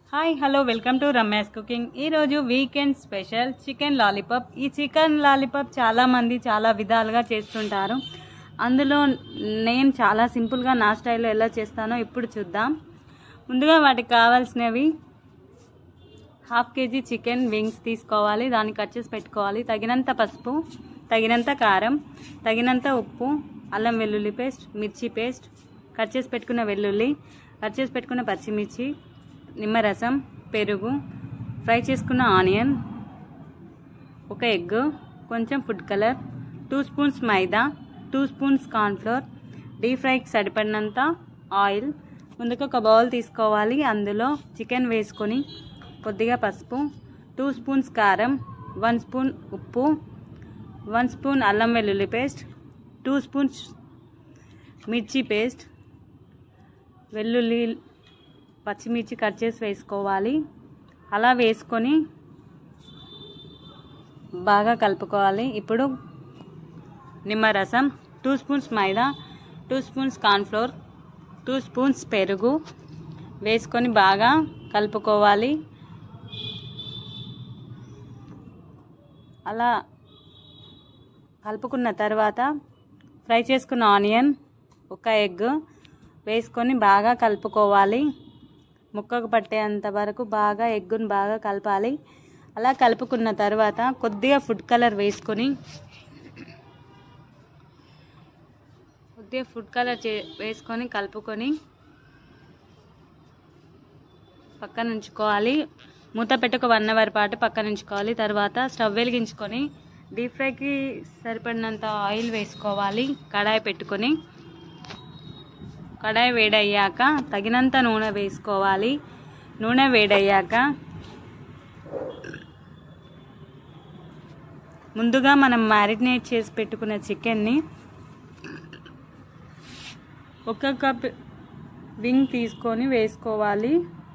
hi hello welcome to Ramesh cooking ఈరోజు weekend special chicken lollipop ఈ chicken lollipop చాలా మంది చాలా విధాలుగా చేస్తుంటారు అందులో నేను చాలా సింపుల్గా నా స్టైల్లో ఎలా చేస్తానో ఇప్పుడు చూద్దాం ముందుగా వాటికి కావాల్సినవి హాఫ్ కేజీ చికెన్ వింగ్స్ తీసుకోవాలి దాన్ని కట్ చేసి పెట్టుకోవాలి తగినంత పసుపు తగినంత కారం తగినంత ఉప్పు అల్లం వెల్లుల్లి పేస్ట్ మిర్చి పేస్ట్ కట్ చేసి పెట్టుకున్న వెల్లుల్లి కట్ చేసి పెట్టుకున్న పచ్చిమిర్చి నిమ్మరసం పెరుగు ఫ్రై చేసుకున్న ఆనియన్ ఒక ఎగ్ కొంచెం food colour two spoons maida two spoons cornflour deep ఫ్రైకి సరిపడినంత ఆయిల్ ముందుకు ఒక బౌల్ తీసుకోవాలి అందులో చికెన్ వేసుకొని కొద్దిగా పసుపు టూ స్పూన్స్ కారం వన్ స్పూన్ ఉప్పు వన్ స్పూన్ అల్లం వెల్లుల్లి పేస్ట్ టూ స్పూన్స్ మిర్చి పేస్ట్ వెల్లుల్లి పచ్చిమిర్చి కట్ చేసి వేసుకోవాలి అలా వేసుకొని బాగా కలుపుకోవాలి ఇప్పుడు నిమ్మరసం two spoons maida two spoons cornflour two spoons పెరుగు వేసుకొని బాగా కలుపుకోవాలి అలా కలుపుకున్న తర్వాత ఫ్రై చేసుకున్న ఆనియన్ ఒక ఎగ్ వేసుకొని బాగా కలుపుకోవాలి ముక్కకు పట్టేంత వరకు బాగా ఎగ్గును బాగా కలపాలి అలా కలుపుకున్న తర్వాత కొద్దిగా ఫుడ్ కలర్ వేసుకొని కొద్దిగా ఫుడ్ కలర్ చే వేసుకొని కలుపుకొని పక్కన ఉంచుకోవాలి మూత పెట్టి ఒక వన్ అవర్ పాటు పక్కన ఉంచుకోవాలి తర్వాత స్టవ్ వెలిగించుకొని డీప్ ఫ్రైకి సరిపడినంత ఆయిల్ వేసుకోవాలి కడాయి పెట్టుకొని కడాయి వేడయ్యాక తగినంత నూనె వేసుకోవాలి నూనె వేడయ్యాక ముందుగా మనం మ్యారినేట్ చేసి పెట్టుకున్న చికెన్ని ఒక కప్ వింగ్ తీసుకొని వేసుకోవాలి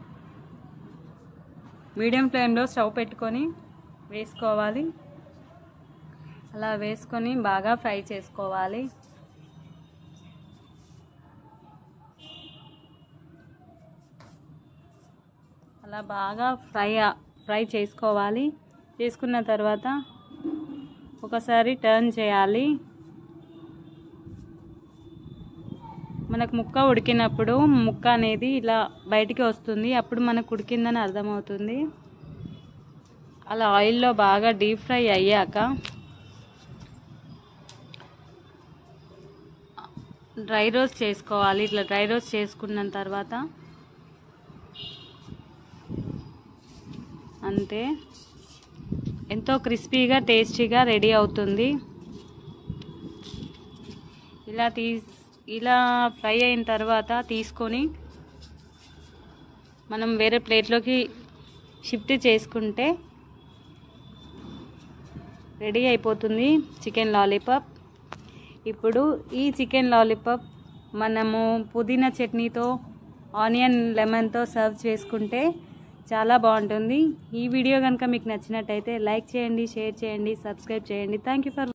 మీడియం ఫ్లేమ్లో స్టవ్ పెట్టుకొని వేసుకోవాలి అలా వేసుకొని బాగా ఫ్రై చేసుకోవాలి అలా బాగా ఫ్రై ఫ్రై చేసుకోవాలి చేసుకున్న తర్వాత ఒకసారి టర్న్ చేయాలి మనకు ముక్క ఉడికినప్పుడు ముక్క అనేది ఇలా బయటికి వస్తుంది అప్పుడు మనకు ఉడికిందని అర్థమవుతుంది అలా ఆయిల్లో బాగా డీప్ ఫ్రై అయ్యాక డ్రై రోస్ట్ చేసుకోవాలి ఇట్లా డ్రై రోస్ట్ చేసుకున్న తర్వాత అంతే ఎంతో క్రిస్పీగా టేస్టీగా రెడీ అవుతుంది ఇలా తీ ఇలా ఫ్రై అయిన తర్వాత తీసుకొని మనం వేరే ప్లేట్లోకి షిఫ్ట్ చేసుకుంటే రెడీ అయిపోతుంది చికెన్ లాలీపాప్ ఇప్పుడు ఈ చికెన్ లాలీపాప్ మనము పుదీనా చట్నీతో ఆనియన్ లెమన్తో సర్వ్ చేసుకుంటే చాలా బాగుంటుంది ఈ వీడియో కనుక మీకు నచ్చినట్టయితే లైక్ చేయండి షేర్ చేయండి సబ్స్క్రైబ్ చేయండి థ్యాంక్ యూ ఫర్